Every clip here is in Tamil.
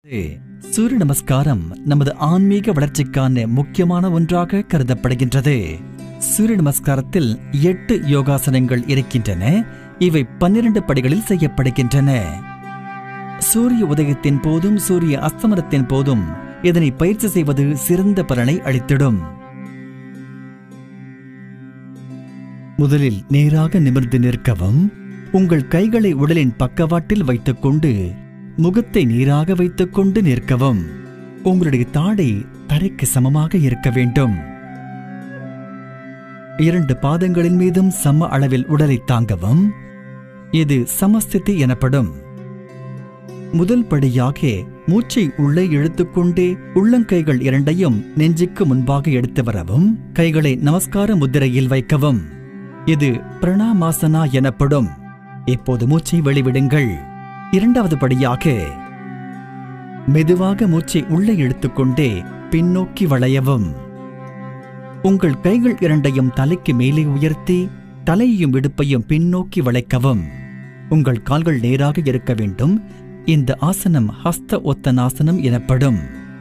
சூரிய நமஸ்காரம் நமது ஆன்மீக வளர்ச்சிக்கான முக்கியமான ஒன்றாக கருதப்படுகின்றது சூரிய நமஸ்காரத்தில் எட்டு யோகாசனங்கள் இருக்கின்றன இவை பன்னிரண்டு படிகளில் செய்யப்படுகின்றன சூரிய உதயத்தின் போதும் சூரிய அஸ்தமனத்தின் போதும் இதனை பயிற்சி செய்வது சிறந்த பலனை அளித்திடும் முதலில் நேராக நிமிர்ந்து நிற்கவும் உங்கள் கைகளை உடலின் பக்கவாட்டில் வைத்துக்கொண்டு முகத்தை நேராக வைத்துக்கொண்டு நிற்கவும் உங்களுடைய தாடை தரைக்கு சமமாக இருக்க வேண்டும் இரண்டு பாதங்களின் மீதும் சம அளவில் உடலை தாங்கவும் இது சமஸ்திதி எனப்படும் முதல் படியாக மூச்சை உள்ளே இழுத்துக்கொண்டே உள்ளங்கைகள் இரண்டையும் நெஞ்சுக்கு முன்பாக எடுத்து வரவும் கைகளை நமஸ்கார முத்திரையில் வைக்கவும் இது பிரணாமாசனா எனப்படும் இப்போது மூச்சை வெளிவிடுங்கள் இரண்டாவது படியாக மெதுவாக மூச்சை உள்ளே இழுத்துக்கொண்டே பின்னோக்கி வளையவும் உங்கள் கைகள் இரண்டையும் தலைக்கு மேலே உயர்த்தி தலையையும் இடுப்பையும் பின்னோக்கி வளைக்கவும் உங்கள் கால்கள் நேராக இருக்க வேண்டும் இந்த ஆசனம் ஹஸ்த ஒத்தனாசனம் எனப்படும்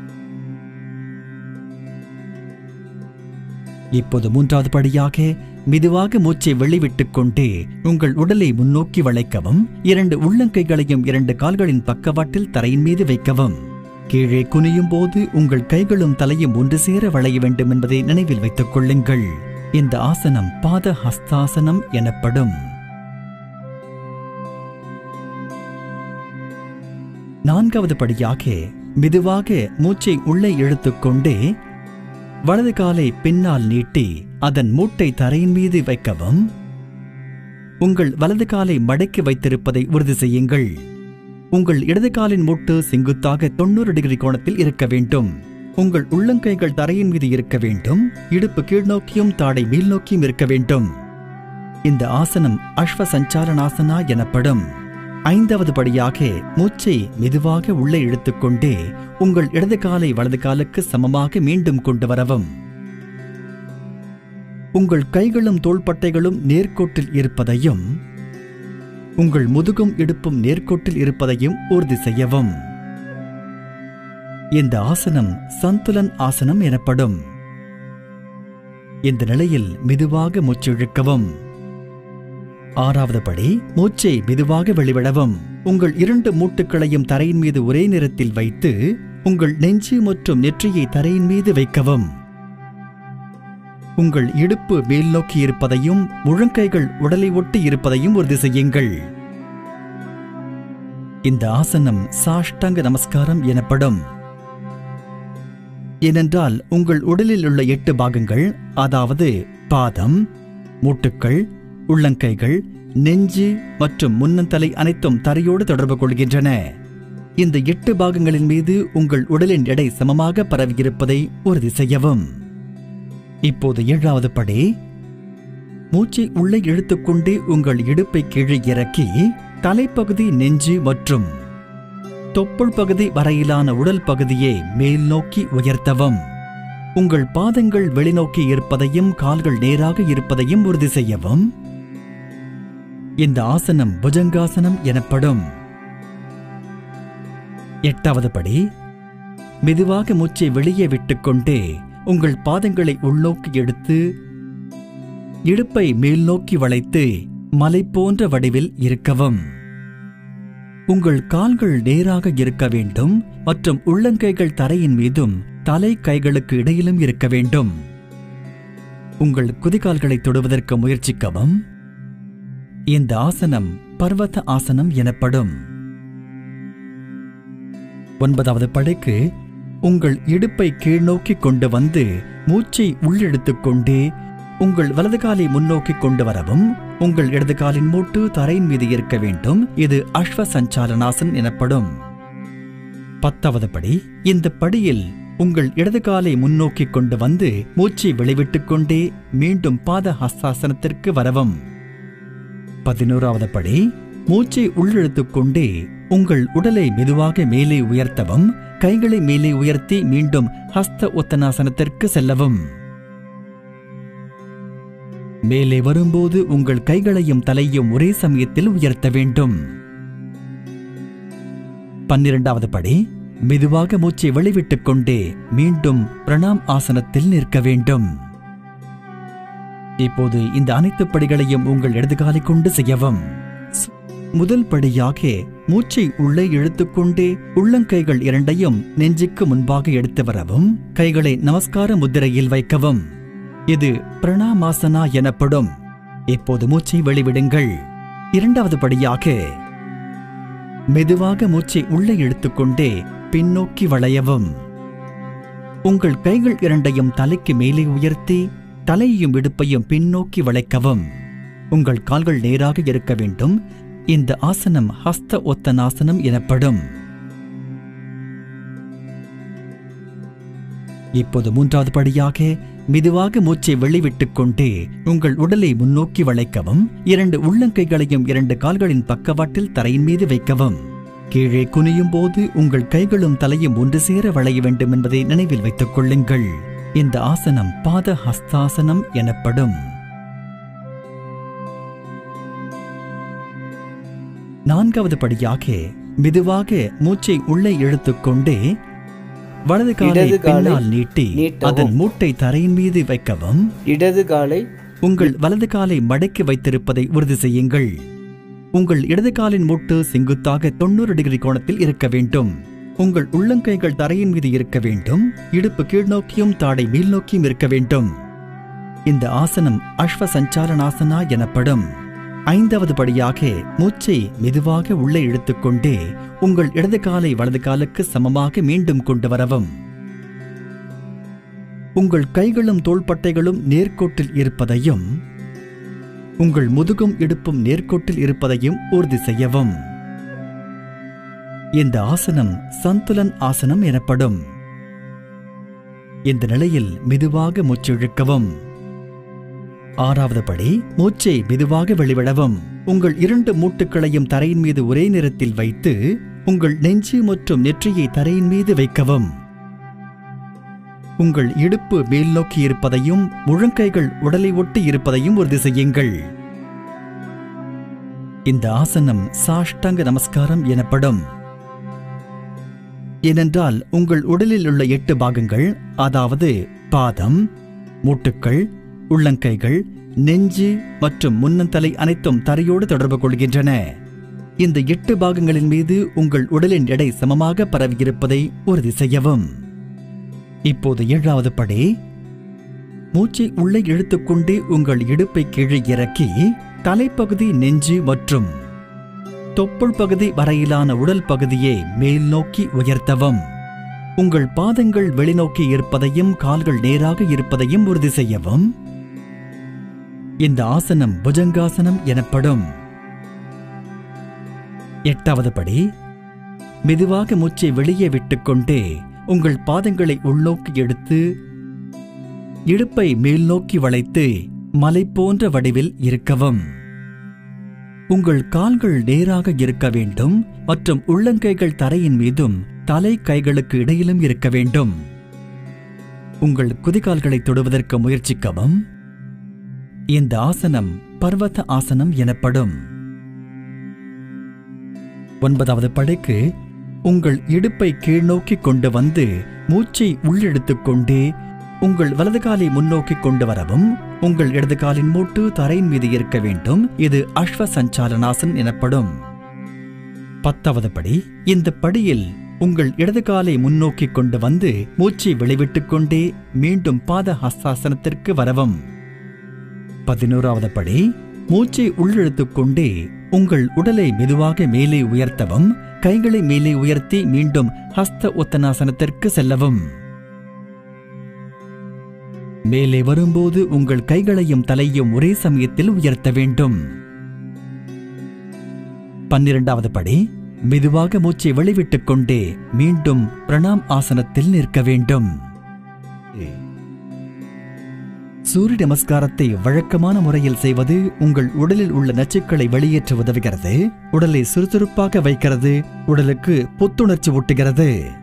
இப்போது மூன்றாவது படியாக மெதுவாக மூச்சை வெளிவிட்டுக் கொண்டே உங்கள் உடலை முன்னோக்கி வளைக்கவும் இரண்டு உள்ளங்கைகளையும் இரண்டு கால்களின் பக்கவாட்டில் தரையின் மீது வைக்கவும் கீழே குனியும் போது உங்கள் கைகளும் தலையும் ஒன்று சேர வளைய வேண்டும் என்பதை நினைவில் வைத்துக் கொள்ளுங்கள் இந்த ஆசனம் பாத ஹஸ்தாசனம் எனப்படும் நான்காவது படியாக மெதுவாக மூச்சை உள்ளே இழுத்துக்கொண்டே வலது காலை பின்னால் நீட்டி அதன் மூட்டை தரையின் மீது வைக்கவும் உங்கள் வலது காலை மடக்கி வைத்திருப்பதை உறுதி செய்யுங்கள் உங்கள் இடது காலின் மூட்டு செங்குத்தாக தொண்ணூறு டிகிரி கோணத்தில் இருக்க வேண்டும் உங்கள் உள்ளங்கைகள் தரையின் மீது இருக்க வேண்டும் இடுப்பு கீழ்நோக்கியும் தாடை மேல் நோக்கியும் இருக்க வேண்டும் இந்த ஆசனம் அஸ்வ சஞ்சாலனாசனா எனப்படும் ஐந்தாவது படியாக மூச்சை மெதுவாக உள்ளே இழுத்துக்கொண்டே உங்கள் இடது காலை வலது காலுக்கு சமமாக மீண்டும் கொண்டு வரவும் உங்கள் கைகளும் தோள்பட்டைகளும் நேர்கோட்டில் இருப்பதையும் உங்கள் முதுகும் இடுப்பும் நேர்கோட்டில் இருப்பதையும் உறுதி செய்யவும் இந்த ஆசனம் சந்துலன் ஆசனம் எனப்படும் இந்த நிலையில் மெதுவாக மூச்சிழுக்கவும் ஆறாவது படி மூச்சை மெதுவாக வெளிவிடவும் உங்கள் இரண்டு மூட்டுக்களையும் தரையின் மீது ஒரே நேரத்தில் வைத்து உங்கள் நெஞ்சு மற்றும் நெற்றியை தரையின் மீது வைக்கவும் உங்கள் இடுப்பு மேல் நோக்கி இருப்பதையும் முழங்கைகள் உடலை ஒட்டி இருப்பதையும் உறுதி செய்யுங்கள் இந்த ஆசனம் சாஷ்டாங்க நமஸ்காரம் எனப்படும் ஏனென்றால் உங்கள் உடலில் உள்ள எட்டு பாகங்கள் அதாவது பாதம் மூட்டுக்கள் உள்ளங்கைகள் நெஞ்சு மற்றும் முன்னந்தலை அனைத்தும் தரையோடு தொடர்பு கொள்கின்றன இந்த எட்டு பாகங்களின் மீது உங்கள் உடலின் எடை சமமாக பரவியிருப்பதை உறுதி செய்யவும் இப்போது ஏழாவது படி மூச்சை உள்ளே இழுத்துக்கொண்டே உங்கள் இடுப்பை கீழே இறக்கி தலைப்பகுதி நெஞ்சு மற்றும் தொப்புள் பகுதி வரையிலான உடல் பகுதியை மேல் நோக்கி உயர்த்தவும் உங்கள் பாதங்கள் வெளிநோக்கி இருப்பதையும் கால்கள் நேராக இருப்பதையும் உறுதி செய்யவும் இந்த ஆசனம் புஜங்காசனம் எனப்படும் எட்டாவது படி மெதுவாக மூச்சை வெளியே விட்டுக்கொண்டே உங்கள் பாதங்களை உள்நோக்கி எடுத்து இடுப்பை மேல் நோக்கி வளைத்து மலை போன்ற வடிவில் இருக்கவும் உங்கள் கால்கள் நேராக இருக்க வேண்டும் மற்றும் உள்ளங்கைகள் தரையின் மீதும் தலை கைகளுக்கு இடையிலும் இருக்க வேண்டும் உங்கள் குதிகால்களை தொடுவதற்கு முயற்சிக்கவும் இந்த ஆசனம் பர்வத ஆசனம் எனப்படும் ஒன்பதாவது படைக்கு உங்கள் இடுப்பை கீழ்நோக்கி கொண்டு வந்து மூச்சை உள்ளெடுத்துக் கொண்டே உங்கள் வலது காலை முன்னோக்கி கொண்டு வரவும் உங்கள் இடது காலின் மூட்டு தரையின் மீது இருக்க வேண்டும் இது அஸ்வ சஞ்சாலனாசன் எனப்படும் பத்தாவது படி இந்த படியில் உங்கள் இடது காலை முன்னோக்கி கொண்டு வந்து மூச்சை வெளிவிட்டுக் கொண்டே மீண்டும் பாத ஹஸ்தாசனத்திற்கு வரவும் பதினோராவது படி மூச்சை உள்ளிழுத்துக் கொண்டே உங்கள் உடலை மெதுவாக மேலே உயர்த்தவும் கைகளை மேலே உயர்த்தி மீண்டும் ஹஸ்த உத்தனாசனத்திற்கு செல்லவும் மேலே வரும்போது உங்கள் கைகளையும் தலையும் ஒரே சமயத்தில் உயர்த்த வேண்டும் பன்னிரண்டாவது படி மெதுவாக மூச்சை வெளிவிட்டுக் கொண்டே மீண்டும் பிரணாம் ஆசனத்தில் நிற்க வேண்டும் இப்போது இந்த அனைத்து படிகளையும் உங்கள் இடது காலை கொண்டு செய்யவும் ஸ்- முதல் படியாக மூச்சை உள்ளே இழுத்துக்கொண்டே உள்ளங்கைகள் இரண்டையும் நெஞ்சுக்கு முன்பாக எடுத்து வரவும் கைகளை நமஸ்கார முத்திரையில் வைக்கவும் இது பிரணாமாசனா எனப்படும் இப்போது மூச்சை வெளிவிடுங்கள் இரண்டாவது படியாக மெதுவாக மூச்சை உள்ளே இழுத்துக்கொண்டே பின்னோக்கி வளையவும் உங்கள் கைகள் இரண்டையும் தலைக்கு மேலே உயர்த்தி தலையையும் இடுப்பையும் பின்னோக்கி வளைக்கவும் உங்கள் கால்கள் நேராக இருக்க வேண்டும் இந்த ஆசனம் ஹஸ்த ஒத்தனாசனம் எனப்படும் இப்போது மூன்றாவது படியாக மெதுவாக மூச்சை வெளிவிட்டுக் கொண்டே உங்கள் உடலை முன்னோக்கி வளைக்கவும் இரண்டு உள்ளங்கைகளையும் இரண்டு கால்களின் பக்கவாட்டில் தரையின் மீது வைக்கவும் கீழே குனியும் போது உங்கள் கைகளும் தலையும் ஒன்று சேர வளைய வேண்டும் என்பதை நினைவில் வைத்துக் கொள்ளுங்கள் இந்த ஆசனம் பாத ஹஸ்தாசனம் எனப்படும் நான்காவது படியாக மெதுவாக மூச்சை உள்ளே இழுத்துக்கொண்டே வலது காலை இடது காலை பின்னால் நீட்டி நீட்டவும். அதன் மூட்டை தரையின் மீது வைக்கவும் இடது காலை உங்கள் வலது காலை மடக்கி வைத்திருப்பதை உறுதி செய்யுங்கள் உங்கள் இடது காலின் மூட்டு செங்குத்தாக தொண்ணூறு டிகிரி கோணத்தில் இருக்க வேண்டும் உங்கள் உள்ளங்கைகள் தரையின் மீது இருக்க வேண்டும் இடுப்பு கீழ்நோக்கியும் தாடை மேல் நோக்கியும் இருக்க வேண்டும் இந்த ஆசனம் அஸ்வ சஞ்சாலனாசனா எனப்படும் ஐந்தாவது படியாக மூச்சை மெதுவாக உள்ளே இழுத்துக்கொண்டே உங்கள் இடது காலை வலது காலுக்கு சமமாக மீண்டும் கொண்டு வரவும் உங்கள் கைகளும் தோள்பட்டைகளும் நேர்கோட்டில் இருப்பதையும் உங்கள் முதுகும் இடுப்பும் நேர்கோட்டில் இருப்பதையும் உறுதி செய்யவும் இந்த ஆசனம் சந்துலன் ஆசனம் எனப்படும் இந்த நிலையில் மெதுவாக மூச்சு இழுக்கவும் ஆறாவது படி மூச்சை மெதுவாக வெளிவிடவும் உங்கள் இரண்டு மூட்டுக்களையும் தரையின் மீது ஒரே நேரத்தில் வைத்து உங்கள் நெஞ்சு மற்றும் நெற்றியை தரையின் மீது வைக்கவும் உங்கள் இடுப்பு மேல் நோக்கி இருப்பதையும் முழங்கைகள் உடலை ஒட்டி இருப்பதையும் உறுதி செய்யுங்கள் இந்த ஆசனம் சாஷ்டாங்க நமஸ்காரம் எனப்படும் ஏனென்றால் உங்கள் உடலில் உள்ள எட்டு பாகங்கள் அதாவது பாதம் மூட்டுக்கள் உள்ளங்கைகள் நெஞ்சு மற்றும் முன்னந்தலை அனைத்தும் தரையோடு தொடர்பு கொள்கின்றன இந்த எட்டு பாகங்களின் மீது உங்கள் உடலின் எடை சமமாக பரவியிருப்பதை உறுதி செய்யவும் இப்போது ஏழாவது படி மூச்சை உள்ளே இழுத்துக்கொண்டே உங்கள் இடுப்பை கீழே இறக்கி தலைப்பகுதி நெஞ்சு மற்றும் தொப்புள் பகுதி வரையிலான உடல் பகுதியை மேல் நோக்கி உயர்த்தவும் உங்கள் பாதங்கள் வெளிநோக்கி இருப்பதையும் கால்கள் நேராக இருப்பதையும் உறுதி செய்யவும் இந்த ஆசனம் புஜங்காசனம் எனப்படும் எட்டாவது படி மெதுவாக மூச்சை வெளியே விட்டுக்கொண்டே உங்கள் பாதங்களை உள்நோக்கி எடுத்து இடுப்பை மேல் நோக்கி வளைத்து மலை போன்ற வடிவில் இருக்கவும் உங்கள் கால்கள் நேராக இருக்க வேண்டும் மற்றும் உள்ளங்கைகள் தரையின் மீதும் தலை கைகளுக்கு இடையிலும் இருக்க வேண்டும் உங்கள் குதிகால்களை தொடுவதற்கு முயற்சிக்கவும் இந்த ஆசனம் பர்வத ஆசனம் எனப்படும் ஒன்பதாவது படைக்கு உங்கள் இடுப்பை கீழ்நோக்கி கொண்டு வந்து மூச்சை உள்ளெடுத்துக் கொண்டே உங்கள் வலது காலை முன்னோக்கி கொண்டு வரவும் உங்கள் இடது காலின் மூட்டு தரையின் மீது இருக்க வேண்டும் இது அஸ்வ சஞ்சாலனாசன் எனப்படும் பத்தாவது படி இந்த படியில் உங்கள் இடது காலை முன்னோக்கி கொண்டு வந்து மூச்சை வெளிவிட்டுக் கொண்டே மீண்டும் பாத ஹஸ்தாசனத்திற்கு வரவும் பதினோராவது படி மூச்சை உள்ளிழுத்துக் கொண்டே உங்கள் உடலை மெதுவாக மேலே உயர்த்தவும் கைகளை மேலே உயர்த்தி மீண்டும் ஹஸ்த உத்தனாசனத்திற்கு செல்லவும் மேலே வரும்போது உங்கள் கைகளையும் தலையும் ஒரே சமயத்தில் உயர்த்த வேண்டும் பன்னிரண்டாவது படி மெதுவாக மூச்சை வெளிவிட்டுக் கொண்டே மீண்டும் பிரணாம் ஆசனத்தில் நிற்க வேண்டும் சூரிய நமஸ்காரத்தை வழக்கமான முறையில் செய்வது உங்கள் உடலில் உள்ள நச்சுக்களை வெளியேற்ற உதவுகிறது உடலை சுறுசுறுப்பாக வைக்கிறது உடலுக்கு புத்துணர்ச்சி ஊட்டுகிறது